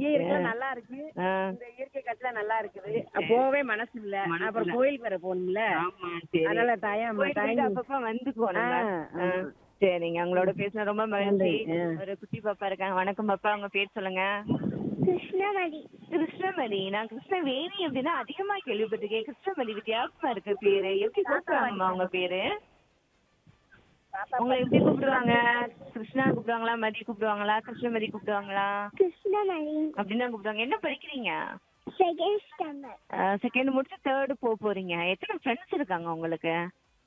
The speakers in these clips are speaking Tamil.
இங்கே இருக்க நல்லா இருக்கு ஆ, இந்த இயற்கை காட்சில நல்லா இருக்குது போகவே மனசு இல்ல மனசு அப்புறம் இல்ல. கோயிலுக்கு வர போகணும்ல ஆமா சரி அதனால தயம் போயிட்டு போயிட்டு தயங்கி அப்பப்ப வந்து போனோங்க ஆ, ஆ, ஆமா. சரிங்க உங்களோட பேசின ரொம்ப மகிழ்ச்சி நன்றி, ஆ. ஒரு குட்டி பாப்பா இருக்காங்க வணக்கம் பாப்பா உங்க பேர் சொல்லுங்க கிருஷ்ணமணி கிருஷ்ணமணி நான் கிருஷ்ணவேணி அப்படின்னா அதிகமா கேள்விப்பட்டிருக்கேன் கிருஷ்ணமணி வித்தியாசமா இருக்கு பேரு எப்படி கூப்பிடுவாங்கம்மா உங்க பேரு உங்களை எப்படி கூப்பிடுவாங்க கிருஷ்ணா கூப்பிடுவாங்களா மதி கூப்பிடுவாங்களா கிருஷ்ணமதி கூப்பிடுவாங்களா கிருஷ்ணமணி அப்படின்னா கூப்பிடுவாங்க என்ன படிக்கிறீங்க செகண்ட் ஸ்டாண்டர்ட் செகண்ட் முடிச்சு தேர்டு போக போறீங்க எத்தனை ஃப்ரெண்ட்ஸ் இருக்காங்க உங்களுக்கு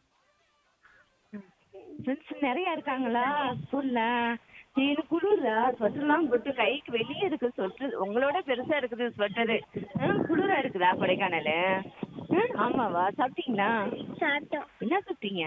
ஃப்ரெண்ட்ஸ் நிறைய இருக்காங்களா ஸ்கூல்ல எனக்கு குளிரா ஸ்வெட்டர்லாம் போட்டு கைக்கு வெளியே இருக்கு ஸ்வெட்டர் உங்களோட பெருசா இருக்குது ஸ்வெட்டரு குளிரா இருக்குதா கொடைக்கானல் ஆ, ஆமாவா சாப்பிட்டீங்களா சாப்பிட்டோம் என்ன சாப்பிட்டீங்க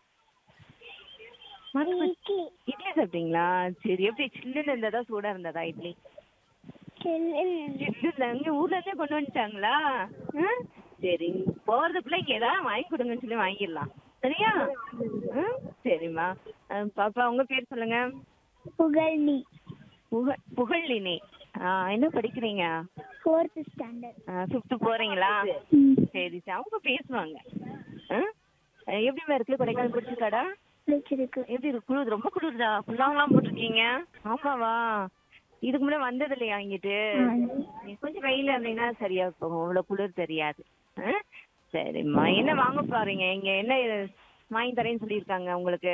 மறந்து- இட்லி இட்லி சாப்பிட்டீங்களா சரி எப்படி சில்லுன்னு இருந்ததா சூடா இருந்ததா இட்லி சில்லுன்னு சில்லுன்னு அங்க ஊர்ல இருந்தே கொண்டு வந்துட்டாங்களா ஆ? சரி போறதுக்குள்ள இங்க ஏதாவது வாங்கி கொடுங்கன்னு சொல்லி வாங்கிடலாம் சரியா ஆ? சரிம்மா ஆ, பாப்பா உங்க பேர் சொல்லுங்க புகழ்னி புக புகழினி ஆ, என்ன படிக்கிறீங்க ஃபோர்த் ஸ்டாண்டர்ட் ஃபிஃப்த் போறீங்களா சரி சரி அவங்க பேசுவாங்க ஆ? எப்படிம்மா இருக்கு கொடைக்கானல் பிடிச்சிருக்காடா பிடிச்சிருக்கு எப்படி இருக்கு குளிர் ரொம்ப குளிருதா ஃபுல்லாங்கலாம் போட்டிருக்கீங்க ஆமாவா இதுக்கு முன்னாடி வந்தது இல்லையா இங்கிட்டு நீ கொஞ்சம் வெயில இருந்தீங்கன்னா சரியா போகும் இவ்வளவு குளிர் தெரியாது ஆ? சரிம்மா என்ன வாங்க போறீங்க இங்க என்ன வாங்கி தரேன்னு சொல்லியிருக்காங்க உங்களுக்கு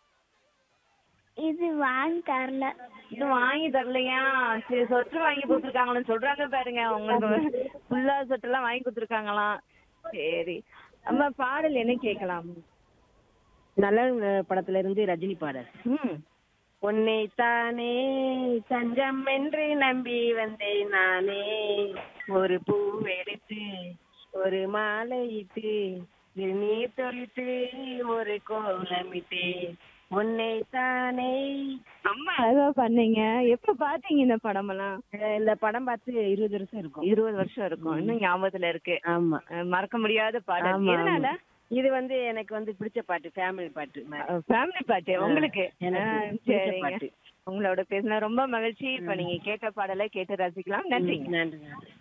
இது வாங்கி தரல இன்னும் வாங்கி தரலையா சரி சொட்டு வாங்கி கொடுத்துருக்காங்களான்னு சொல்றாங்க பாருங்க உங்களுக்கு ஃபுல்லா சொட்டெல்லாம் வாங்கி கொடுத்துருக்காங்களாம் சரி அம்மா பாடல் என்ன கேட்கலாம் நல்ல படத்துல இருந்து ரஜினி பாடல் ம் உன்னைத்தானே தஞ்சம் என்று நம்பி வந்தேன் நானே ஒரு பூ எடுத்து ஒரு மாலை இட்டு நீர் தொழித்து ஒரு கோலமிட்டு உன்னைத்தானே அம்மா அழகா பண்ணீங்க எப்ப பாத்தீங்க இந்த படமெல்லாம் அஹ் இந்த படம் பார்த்து இருபது வருஷம் இருக்கும் இருபது வருஷம் இருக்கும் இன்னும் ஞாபகத்துல இருக்கு ஆமா அஹ் மறக்க முடியாத பாடல் ஆமா, எதனால ஆமா. இது வந்து எனக்கு வந்து பிடிச்ச பாட்டு ஃபேமிலி பாட்டு மாதிரி. ஃபேமிலி பாட்டு உங்களுக்கு எனக்கு அஹ் பிடிச்ச சரிங்க பாட்டு. உங்களோட பேசின ரொம்ப மகிழ்ச்சி இப்ப நீங்க கேட்ட பாடலை கேட்டு ரசிக்கலாம் நன்றிங்க நன்றி நன்றி